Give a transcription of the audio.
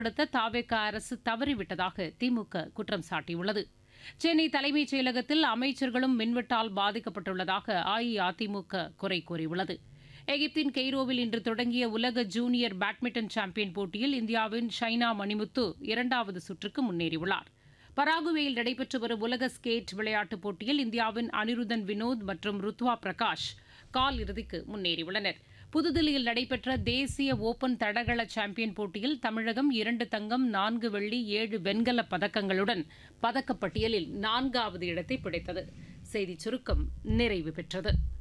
செயல்படுத்த தாவேக அரசு தவறிவிட்டதாக திமுக குற்றம் சாட்டியுள்ளது சென்னை தலைமைச் செயலகத்தில் அமைச்சர்களும் மின்வெட்டால் பாதிக்கப்பட்டுள்ளதாக அஇஅதிமுக குறை கூறியுள்ளது எகிப்தின் கெய்ரோவில் இன்று தொடங்கிய உலக ஜூனியர் பேட்மிண்டன் சாம்பியன் போட்டியில் இந்தியாவின் ஷைனா மணிமுத்து இரண்டாவது சுற்றுக்கு முன்னேறியுள்ளார் பராகுவேயில் நடைபெற்று வரும் உலக ஸ்கேட் விளையாட்டுப் போட்டியில் இந்தியாவின் அனிருதன் வினோத் மற்றும் ருத்வா பிரகாஷ் கால் இறுதிக்கு முன்னேறியுள்ளனர் புதுதில்லியில் நடைபெற்ற தேசிய ஓபன் தடகள சாம்பியன் போட்டியில் தமிழகம் இரண்டு தங்கம் நான்கு வெள்ளி ஏழு வெண்கலப் பதக்கங்களுடன் பதக்கப்பட்டியலில் நான்காவது இடத்தை பிடித்தது செய்திச் சுருக்கம் நிறைவு பெற்றது